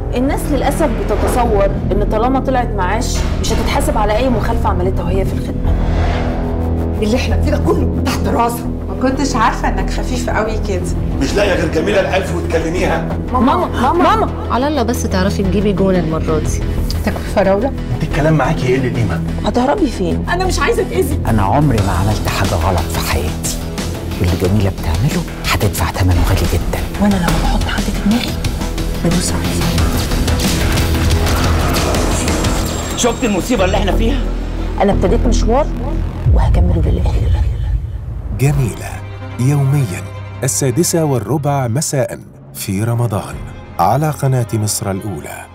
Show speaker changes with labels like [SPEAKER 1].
[SPEAKER 1] الناس للاسف بتتصور ان طالما طلعت معاش مش هتتحاسب على اي مخالفه عملتها وهي في الخدمه
[SPEAKER 2] اللي احنا فيه ده كله تحت راسها
[SPEAKER 3] ما كنتش عارفه انك خفيف قوي كده
[SPEAKER 4] مش لاقيه غير جميله الالف وتكلميها
[SPEAKER 1] ماما ماما ماما
[SPEAKER 5] على الله بس تعرفي تجيبي جون المرة دي
[SPEAKER 3] تاكل فراوله
[SPEAKER 4] انت الكلام معاكي يقل القيمه
[SPEAKER 1] هتهربي فين
[SPEAKER 2] انا مش عايزه اتاذي
[SPEAKER 6] أنا عمري ما عملت حاجة غلط في حياتي واللي جميلة بتعمله هتدفع ثمنه غالي جدا
[SPEAKER 1] وانا لما بحط حد في دماغي بدوس عليه
[SPEAKER 7] شفت المصيبة اللي احنا فيها؟
[SPEAKER 1] انا ابتديت مشوار وهكمله للاخر
[SPEAKER 8] جميلة يوميا السادسة والربع مساء في رمضان على قناة مصر الأولى